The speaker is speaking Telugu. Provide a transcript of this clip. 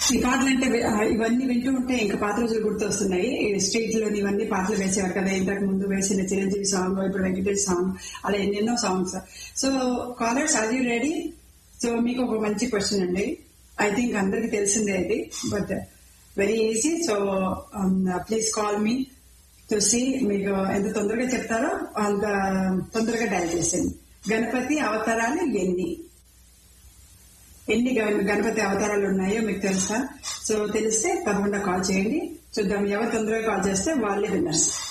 ఈ పాటలు అంటే వి- ఆ, ఇవన్నీ వింటూ ఉంటే ఇంకా పాత రోజులు గుర్తొస్తున్నాయి ఈ స్ట్రీట్ లోని ఇవన్నీ పాటలు వేసేవారు కదా ఇంతకు ముందు వేసిన చిరంజీవి సాంగ్ ఇప్పుడు వెంకటేష్ సాంగ్ అలా ఎన్నెన్నో songs so callers are you ready so మీకు ఒక మంచి క్వశ్చన్ అండి ఐ థింక్ అందరికి తెలిసిందే ఇది but very easy so please call me to see మీకు ఎంత తొందరగా చెప్తారో అంత తొందరగా డయల్ చేసేయండి గణపతి అవతారాలు ఎన్ని ఎన్ని గణ- గణపతి అవతారాలు ఉన్నాయో మీకు తెలుసా సో తెలిస్తే తప్పకుండా కాల్ చేయండి చూద్దాం ఎవరు తొందరగా కాల్ చేస్తే వాళ్ళే విన్నర్స్